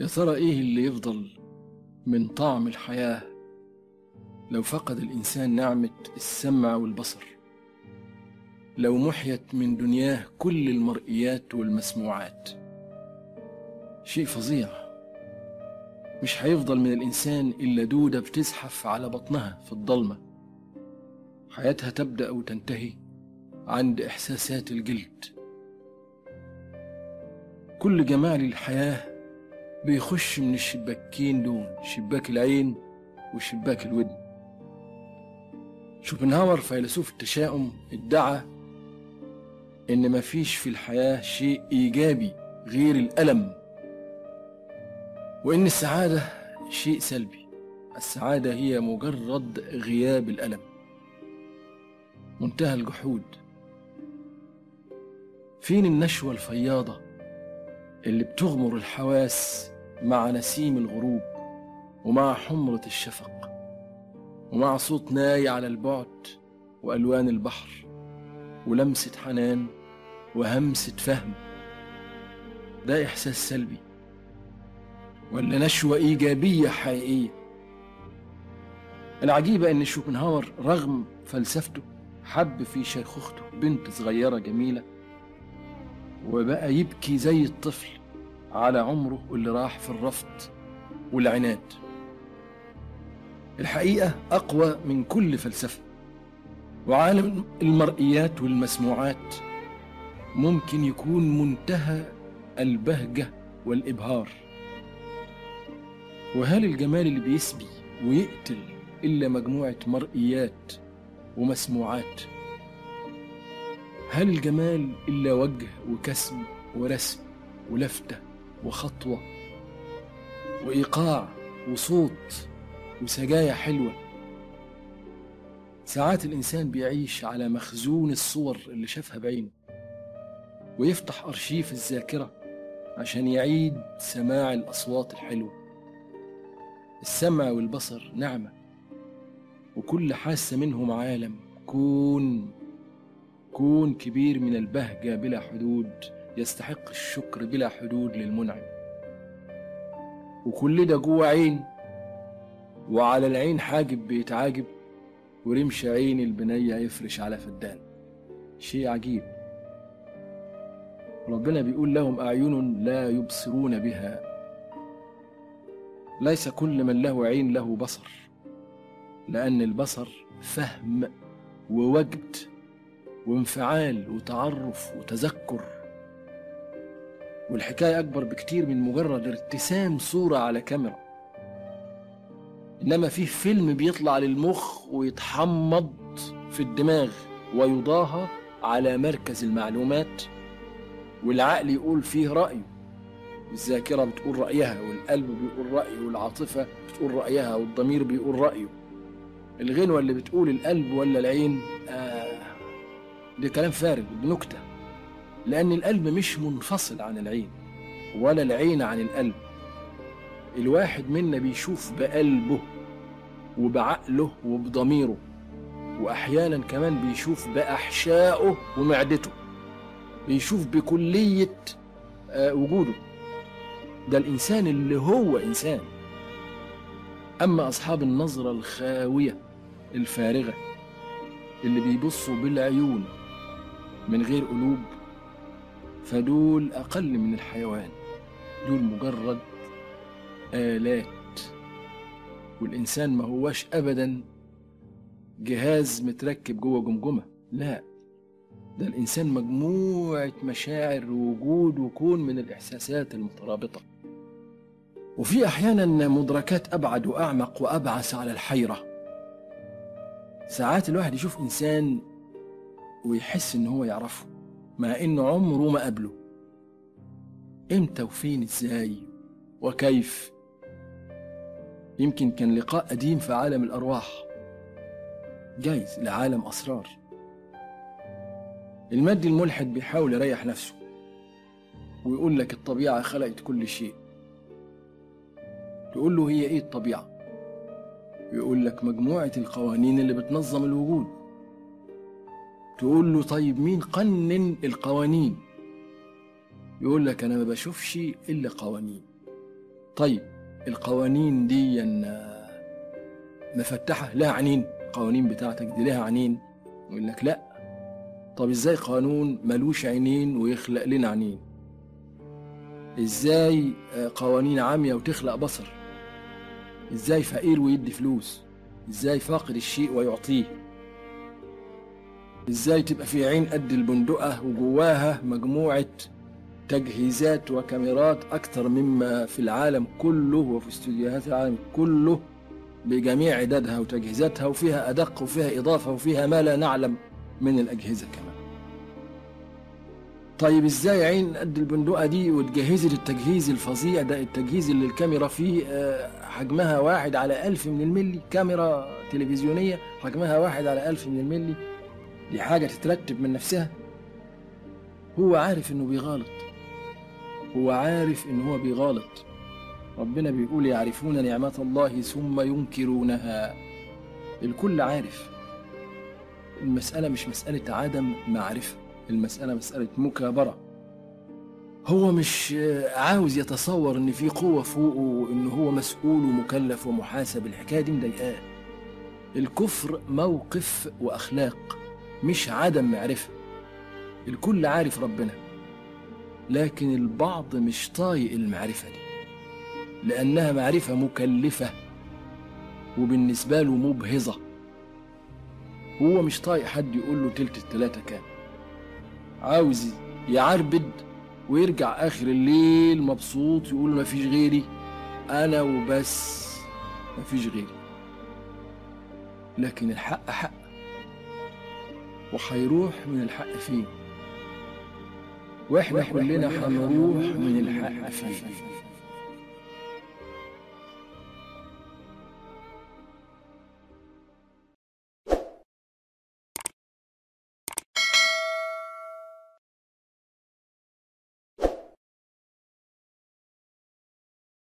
يا ترى ايه اللي يفضل من طعم الحياة لو فقد الإنسان نعمة السمع والبصر لو محيت من دنياه كل المرئيات والمسموعات شيء فظيع مش هيفضل من الإنسان إلا دودة بتزحف على بطنها في الضلمة حياتها تبدأ وتنتهي عند إحساسات الجلد كل جمال الحياة بيخش من الشباكين دول شباك العين وشباك الودن شوبنهاور فيلسوف التشاؤم ادعى ان مفيش في الحياة شيء ايجابي غير الالم وان السعادة شيء سلبي السعادة هي مجرد غياب الالم منتهى الجحود فين النشوة الفياضة اللي بتغمر الحواس مع نسيم الغروب ومع حمرة الشفق ومع صوت ناي على البعد وألوان البحر ولمسة حنان وهمسة فهم ده إحساس سلبي ولا نشوة إيجابية حقيقية العجيبة إن شوبنهاور رغم فلسفته حب في شيخوخته بنت صغيرة جميلة وبقى يبكي زي الطفل على عمره اللي راح في الرفض والعناد الحقيقة أقوى من كل فلسفة وعالم المرئيات والمسموعات ممكن يكون منتهى البهجة والإبهار وهل الجمال اللي بيسبي ويقتل إلا مجموعة مرئيات ومسموعات هل الجمال إلا وجه وكسم ورسم ولفتة وخطوة وإيقاع وصوت وسجايا حلوة ساعات الإنسان بيعيش على مخزون الصور اللي شافها بعينه ويفتح أرشيف الذاكرة عشان يعيد سماع الأصوات الحلوة السمع والبصر نعمة وكل حاسة منهم عالم كون كون كبير من البهجة بلا حدود يستحق الشكر بلا حدود للمنعم وكل ده جوه عين وعلى العين حاجب بيتعاجب ورمش عين البنية يفرش على فدان شيء عجيب ربنا بيقول لهم أعين لا يبصرون بها ليس كل من له عين له بصر لأن البصر فهم ووجد وانفعال وتعرف وتذكر والحكاية أكبر بكتير من مجرد ارتسام صورة على كاميرا إنما فيه فيلم بيطلع للمخ ويتحمض في الدماغ ويضاهى على مركز المعلومات والعقل يقول فيه رأيه الذاكرة بتقول رأيها والقلب بيقول رأيه والعاطفة بتقول رأيها والضمير بيقول رأيه الغنوة اللي بتقول القلب ولا العين آه ده كلام فارغ بنكتة لأن القلب مش منفصل عن العين ولا العين عن القلب الواحد منا بيشوف بقلبه وبعقله وبضميره وأحيانا كمان بيشوف بأحشائه ومعدته بيشوف بكلية آه وجوده ده الإنسان اللي هو إنسان أما أصحاب النظرة الخاوية الفارغة اللي بيبصوا بالعيون من غير قلوب فدول أقل من الحيوان دول مجرد آلات والإنسان ما هوش أبدا جهاز متركب جوه جمجمة لا ده الإنسان مجموعة مشاعر ووجود وكون من الإحساسات المترابطة وفي أحيانا مدركات أبعد وأعمق وأبعث على الحيرة ساعات الواحد يشوف إنسان ويحس إن هو يعرفه مع إنه عمره ما قابله إمتى وفين إزاي وكيف يمكن كان لقاء قديم في عالم الأرواح جايز لعالم أسرار المادي الملحد بيحاول يريح نفسه ويقول لك الطبيعة خلقت كل شيء تقول له هي ايه الطبيعة يقول لك مجموعة القوانين اللي بتنظم الوجود تقول له طيب مين قنن القوانين يقول لك انا ما بشوفش الا قوانين طيب القوانين دي آه، مفتحة لها عنين القوانين بتاعتك دي لها عنين يقول لك لا طب ازاي قانون ملوش عينين ويخلق لنا عينين ازاي آه، قوانين عامية وتخلق بصر ازاي فقير ويدي فلوس ازاي فاقد الشيء ويعطيه ازاي تبقى في عين قد البندقة وجواها مجموعة تجهيزات وكاميرات أكثر مما في العالم كله وفي استوديوهات العالم كله بجميع عددها وتجهيزاتها وفيها أدق وفيها إضافة وفيها ما لا نعلم من الأجهزة كمان طيب ازاي عين قد البندقة دي وتجهزت التجهيز الفظيع ده التجهيز اللي الكاميرا فيه آه، حجمها واحد على ألف من الملي كاميرا تلفزيونية حجمها واحد على ألف من الملي دي حاجة تترتب من نفسها هو عارف انه بيغلط هو عارف ان هو بيغلط ربنا بيقول يعرفون نعمة الله ثم ينكرونها الكل عارف المسألة مش مسألة عدم معرفة المسألة مسألة مكابرة هو مش آه، عاوز يتصور ان في قوة فوقه وان هو مسؤول ومكلف ومحاسب الحكاية دي مضايقاه الكفر موقف واخلاق مش عدم معرفة الكل عارف ربنا لكن البعض مش طايق المعرفة دي لأنها معرفة مكلفة وبالنسبة له مبهظة هو مش طايق حد يقول له تلت التلاتة كام عاوز يعربد ويرجع آخر الليل مبسوط يقول مفيش غيري أنا وبس مفيش غيري لكن الحق حق وهيروح من الحق فين واحنا كلنا هنروح من الحق فين